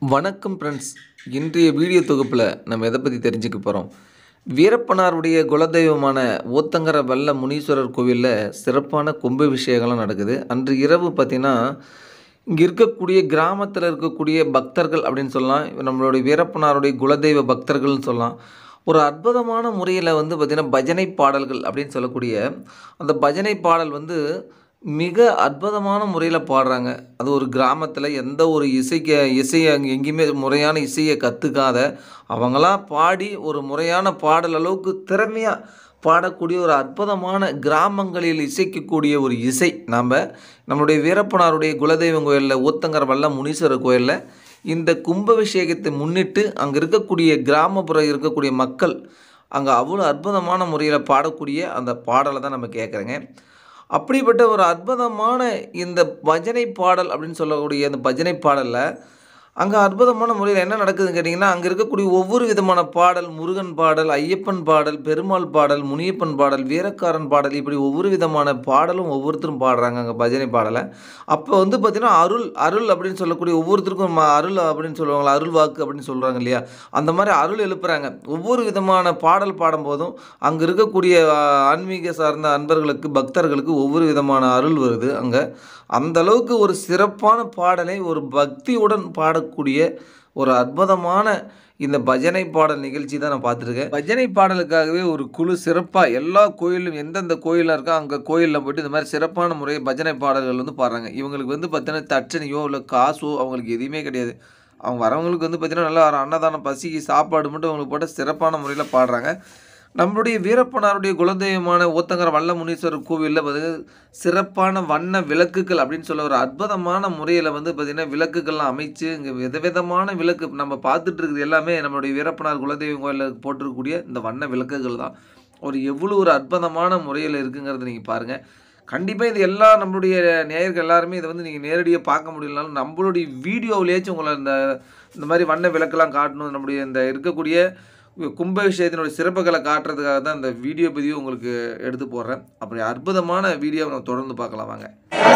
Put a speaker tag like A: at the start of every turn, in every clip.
A: வணக்கம் ஃப்ரெண்ட்ஸ் இன்றைய வீடியோ தொகுப்பில் நம்ம எதை பற்றி தெரிஞ்சுக்க போகிறோம் வீரப்பனாருடைய குலதெய்வமான ஓத்தங்கர வல்ல முனீஸ்வரர் கோவிலில் சிறப்பான கும்பாபிஷேகம்லாம் நடக்குது அன்று இரவு பார்த்திங்கன்னா இங்கே இருக்கக்கூடிய கிராமத்தில் இருக்கக்கூடிய பக்தர்கள் அப்படின்னு சொல்லலாம் நம்மளுடைய வீரப்பனாருடைய குலதெய்வ பக்தர்கள்னு சொல்லலாம் ஒரு அற்புதமான முறையில் வந்து பார்த்திங்கன்னா பஜனை பாடல்கள் அப்படின்னு சொல்லக்கூடிய அந்த பஜனை பாடல் வந்து மிக அற்புதமான முறையில் பாடுறாங்க அது ஒரு கிராமத்தில் எந்த ஒரு இசைக்கு இசையை அங்கே எங்கேயுமே முறையான இசையை கற்றுக்காத அவங்களாம் பாடி ஒரு முறையான பாடல் அளவுக்கு திறமையாக பாடக்கூடிய ஒரு அற்புதமான கிராமங்களில் இசைக்கக்கூடிய ஒரு இசை நாம் நம்மளுடைய வீரப்பனாருடைய குலதெய்வம் கோயிலில் ஊத்தங்கர வல்ல முனீஸ்வரர் கோயிலில் இந்த கும்பாபிஷேகத்தை முன்னிட்டு அங்கே இருக்கக்கூடிய கிராமப்புற இருக்கக்கூடிய மக்கள் அங்கே அவ்வளோ அற்புதமான முறையில் பாடக்கூடிய அந்த பாடலை தான் நம்ம கேட்குறேங்க அப்படிப்பட்ட ஒரு அற்புதமான இந்த பஜனை பாடல் அப்படின்னு சொல்லக்கூடிய அந்த பஜனை பாடலில் அங்கே அற்புதமான முறையில் என்ன நடக்குதுன்னு கேட்டிங்கன்னா அங்கே இருக்கக்கூடிய ஒவ்வொரு விதமான பாடல் முருகன் பாடல் ஐயப்பன் பாடல் பெருமாள் பாடல் முனியப்பன் பாடல் வீரக்காரன் பாடல் இப்படி ஒவ்வொரு விதமான பாடலும் ஒவ்வொருத்தரும் பாடுறாங்க அங்கே பஜனை பாடலை அப்போ வந்து பார்த்திங்கன்னா அருள் அருள் அப்படின்னு சொல்லக்கூடிய ஒவ்வொருத்தருக்கும் ம- அருள் அப்படின்னு சொல்லுவாங்களா அருள் வாக்கு அப்படின்னு சொல்கிறாங்க இல்லையா அந்த மாதிரி அருள் எழுப்புறாங்க ஒவ்வொரு விதமான பாடல் பாடும்போதும் அங்கே இருக்கக்கூடிய ஆ, ஆன்மீக சார்ந்த அன்பர்களுக்கு பக்தர்களுக்கு ஒவ்வொரு விதமான அருள் வருது அங்கே அந்த அளவுக்கு ஒரு சிறப்பான பாடலை ஒரு பக்தியுடன் பாடக்கூடிய ஒரு அற்புதமான இந்த பஜனை பாடல் நிகழ்ச்சி தான் நான் பார்த்துருக்கேன் பஜனை பாடலுக்காகவே ஒரு குழு சிறப்பாக எல்லா கோயிலும் எந்தெந்த கோயிலாக இருக்கோ அங்கே கோயிலில் போயிட்டு இந்த மாதிரி சிறப்பான முறை பஜனை பாடல்கள் வந்து பாடுறாங்க இவங்களுக்கு வந்து பார்த்தீங்கன்னா தட்சணையோ இல்லை காசோ அவங்களுக்கு எதுவுமே கிடையாது அவங்க வரவங்களுக்கு வந்து பார்த்தீங்கன்னா நல்லா ஒரு அன்னதானம் பசிக்கு சாப்பாடு மட்டும் அவங்களுக்கு போட்டு சிறப்பான முறையில் பாடுறாங்க நம்மளுடைய வீரப்பனாருடைய குலதெய்வமான ஓத்தங்கர வல்ல முனீஸ்வரர் கோவிலில் வந்து சிறப்பான வண்ண விளக்குகள் அப்படின்னு சொல்ல ஒரு அற்புதமான முறையில் வந்து பார்த்திங்கன்னா விளக்குகள்லாம் அமைச்சு இங்கே விதவிதமான விளக்கு நம்ம பார்த்துட்டு இருக்குது எல்லாமே நம்மளுடைய வீரப்பனார் குலதெய்வம் கோயிலில் போட்டிருக்கக்கூடிய இந்த வண்ண விளக்குகள் தான் ஒரு எவ்வளோ ஒரு அற்புதமான முறையில் இருக்குங்கிறத நீங்கள் பாருங்கள் கண்டிப்பாக இது எல்லா நம்மளுடைய நேயர்கள் எல்லாருமே இதை வந்து நீங்கள் நேரடியாக பார்க்க முடியலனாலும் நம்மளுடைய வீடியோவிலேயாச்சும் உங்களை இந்த இந்த மாதிரி வண்ண விளக்கெல்லாம் காட்டணும் நம்முடைய இந்த இருக்கக்கூடிய கும்பாபிஷேகத்தினுடைய சிறப்புகளை காட்டுறதுக்காக தான் இந்த வீடியோ பதிவு உங்களுக்கு எடுத்து போடுறேன் அப்படி அற்புதமான வீடியோவை நம்ம தொடர்ந்து பார்க்கலாம் வாங்க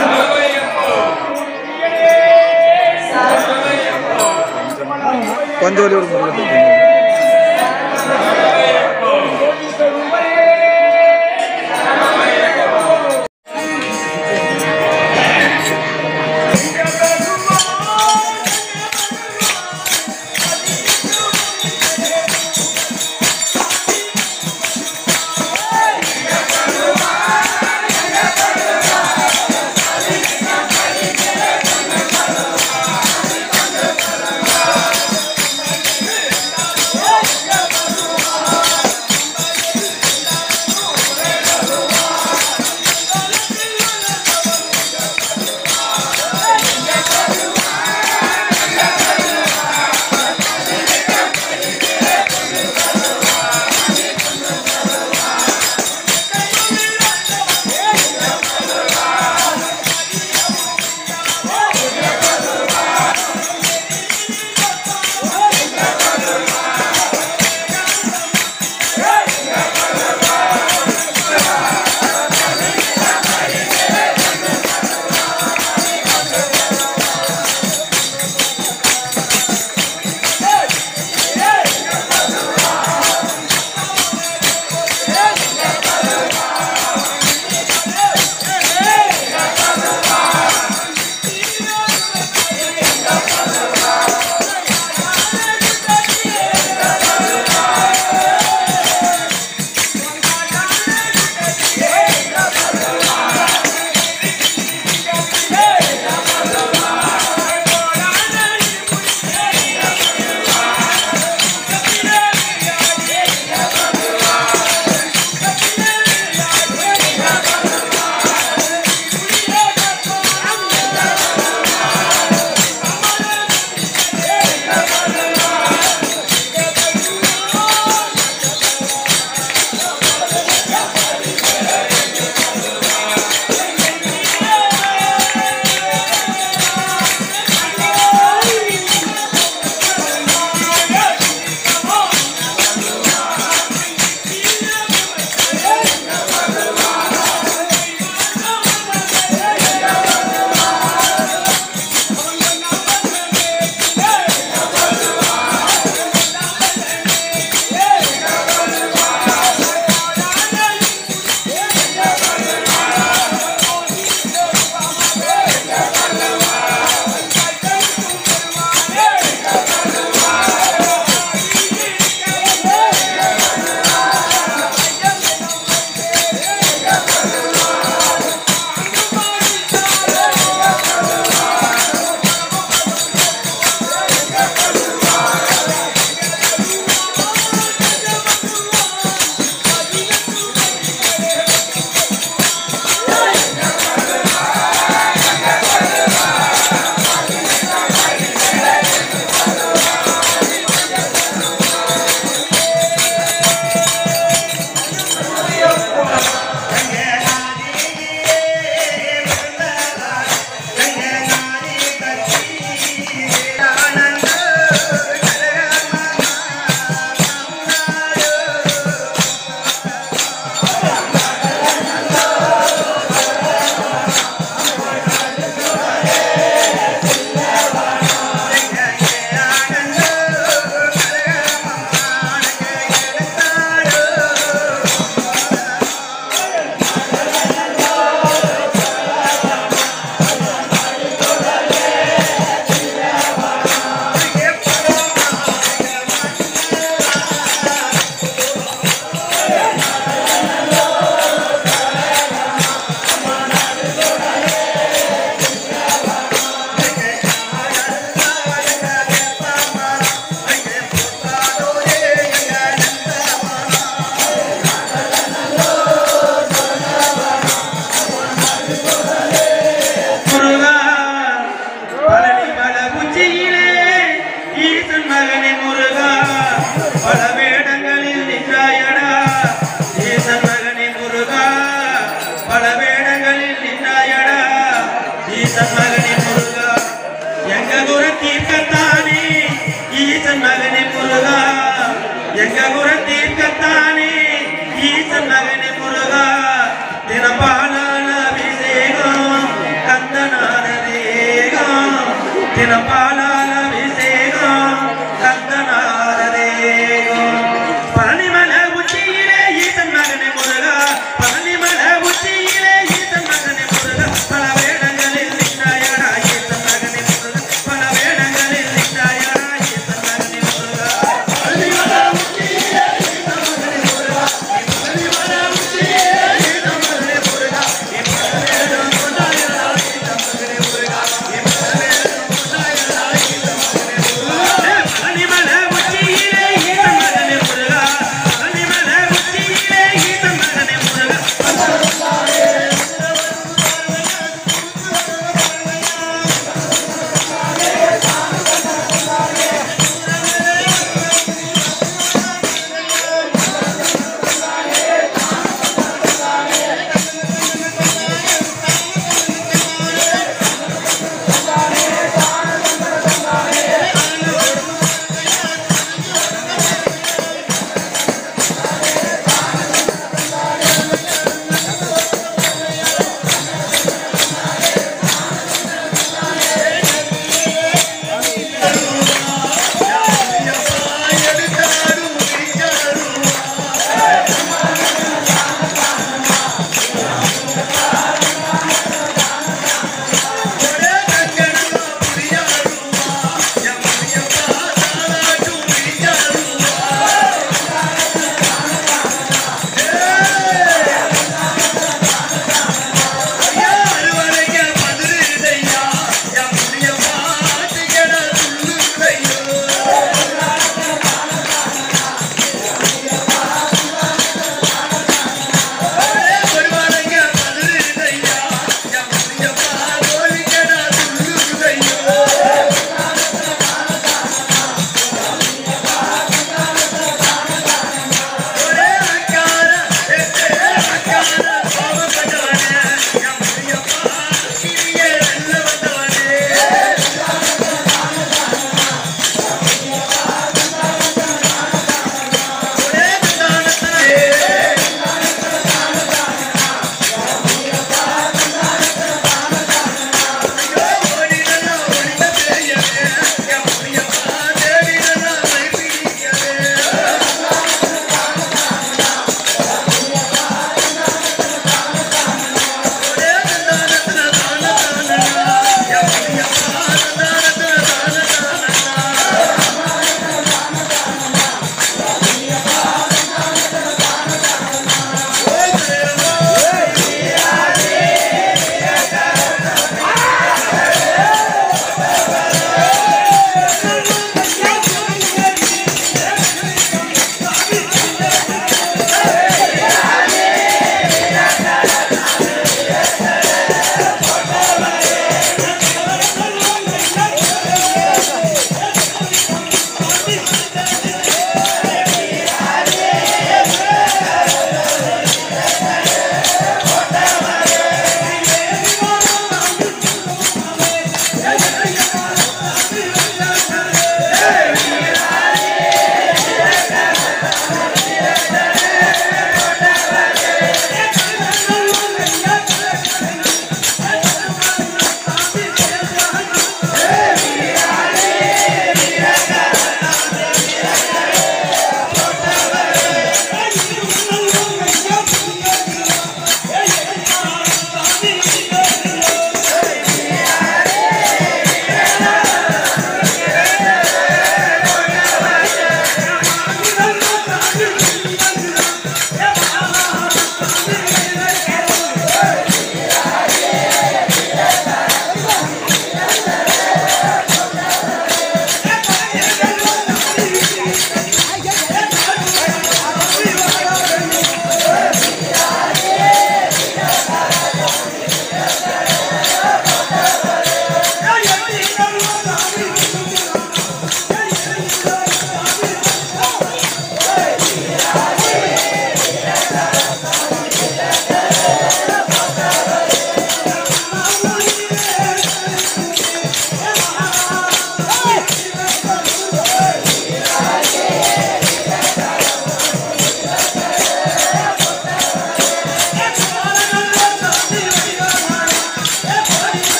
A: கொஞ்சம் வழி ஒரு
B: Hey! பல வேடங்களில் நின்றாயடா ஈசன் மகனே முருகா பல வேடங்களில் நின்றாயடா ஈசன் மகனே முருகா எங்க குர தீர்க்கத்தானே ஈசன் மகனே முருகா எங்க குர தீர்க்கத்தானே ஈசன் மகனே முருகா தினப்பாலான அபிஷேகம் கந்தனான தேகம் தினப்பாலான அபிஷேகம் கந்தனான தேகம் பழனிமலை உச்சியிலே ஈசன் மகனே முருகா பழனிமலை உச்சியிலே ஈசன் மகனே முருகா பல வேடங்களில் நின்றாயடா ஈசன் மகனே முருகா பல வேடங்களில் நின்றாயடா ஈசன் மகனே முருகா பழனிமலை உச்சியிலே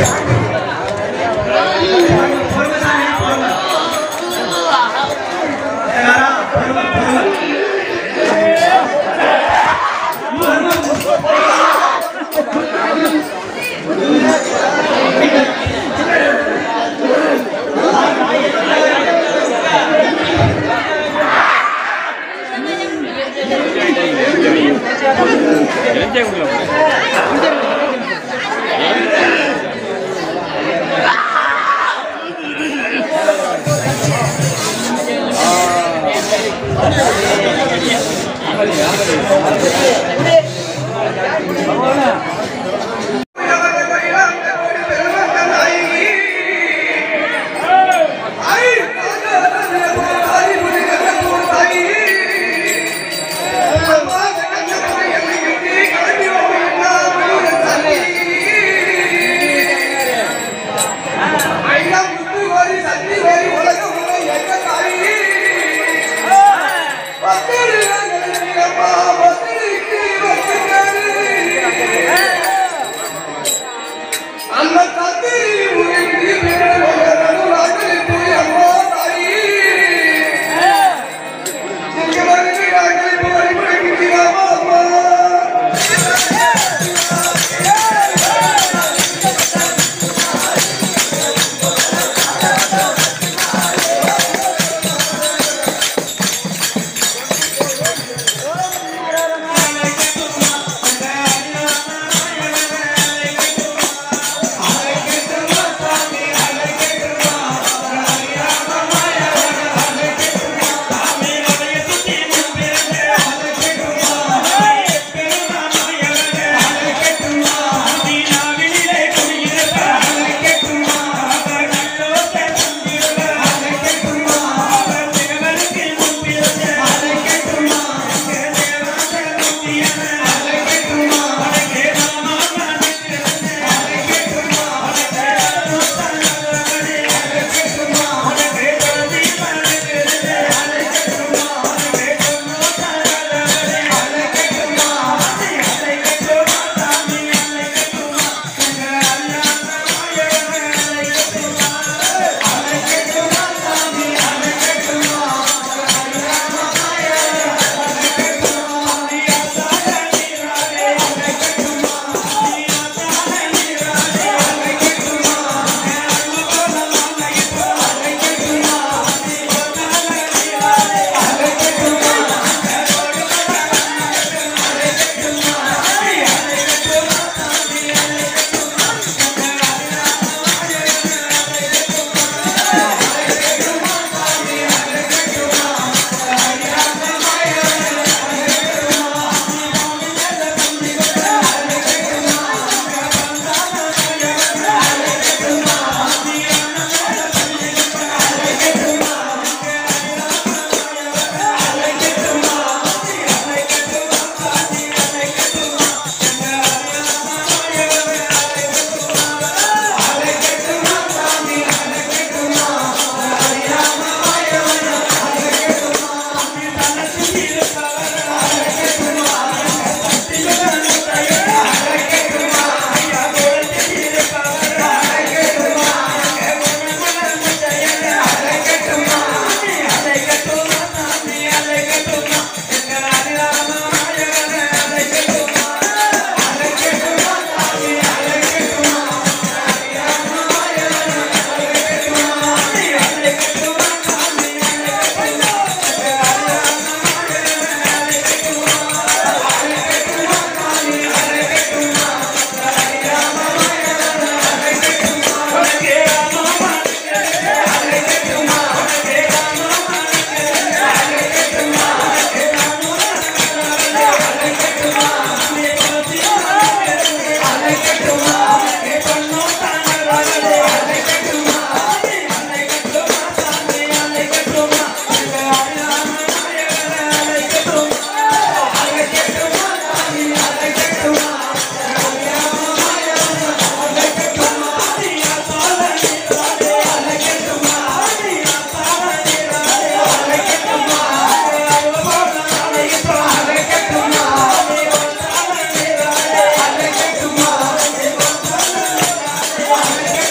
B: பொறுமை சாமி, பொறுமை. ஏகாரா, பொறுமை, பொறுமை.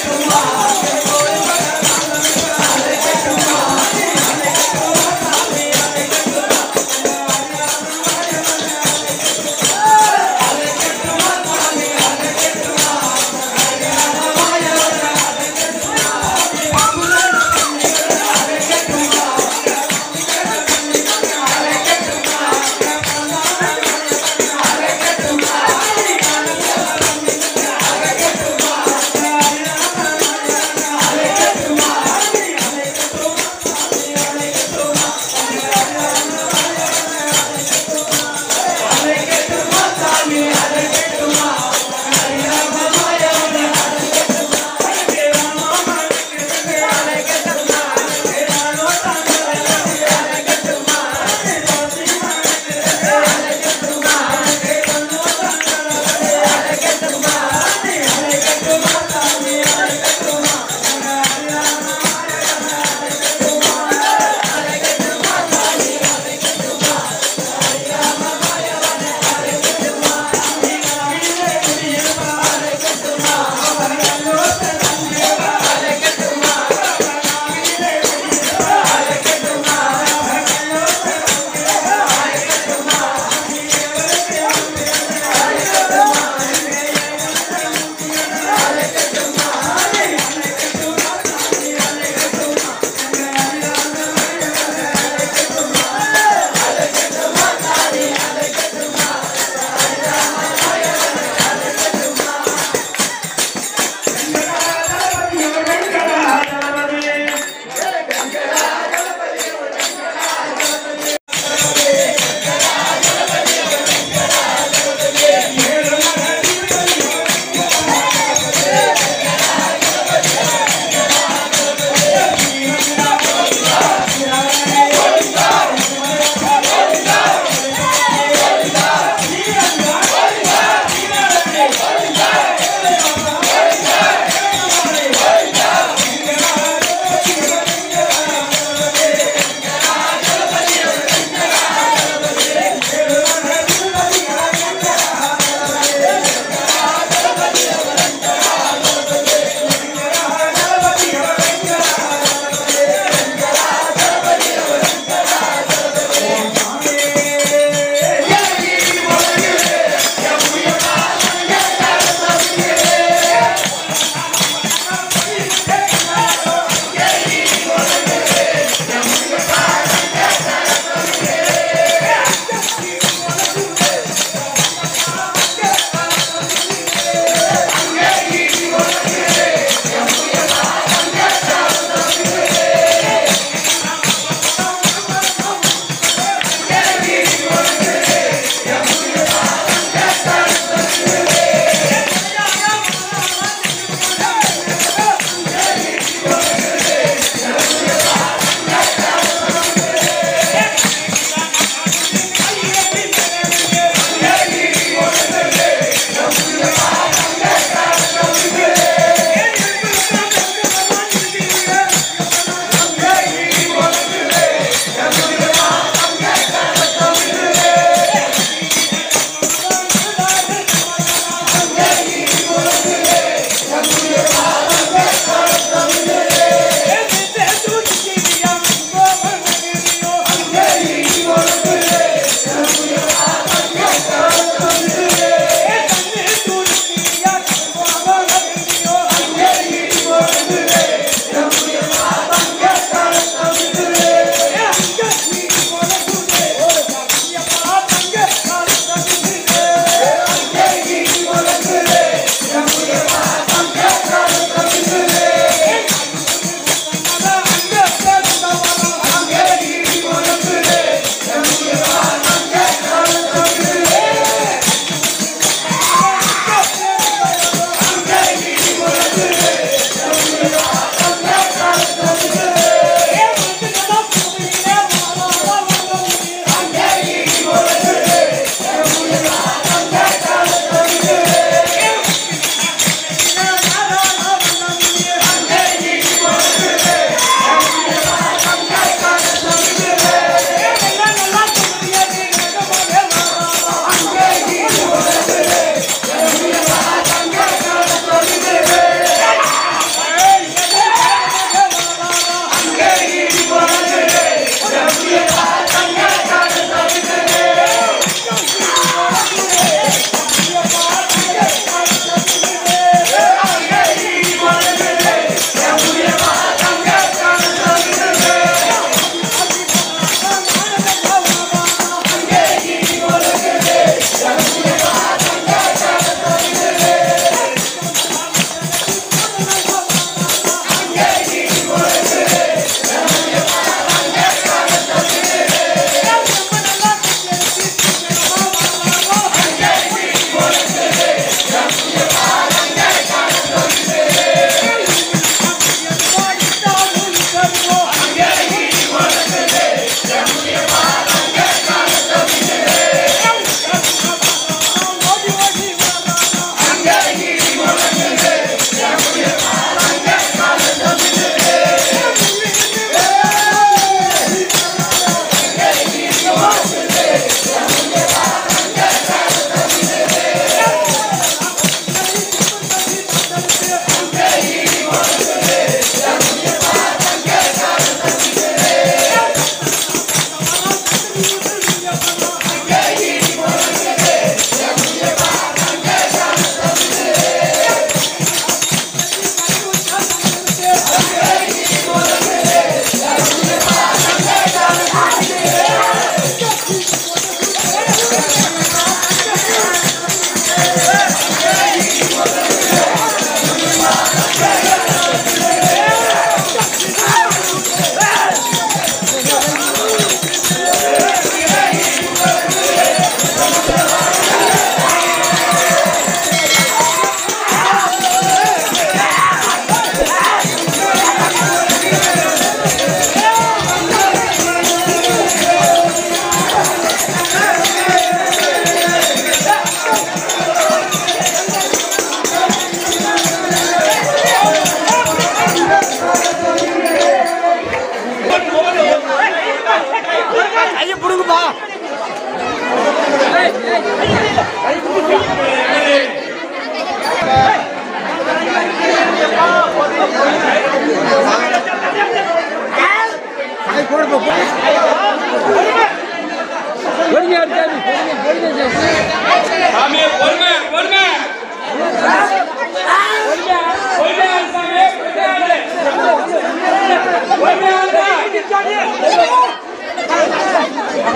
B: ஆ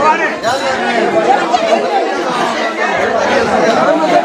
C: மாடு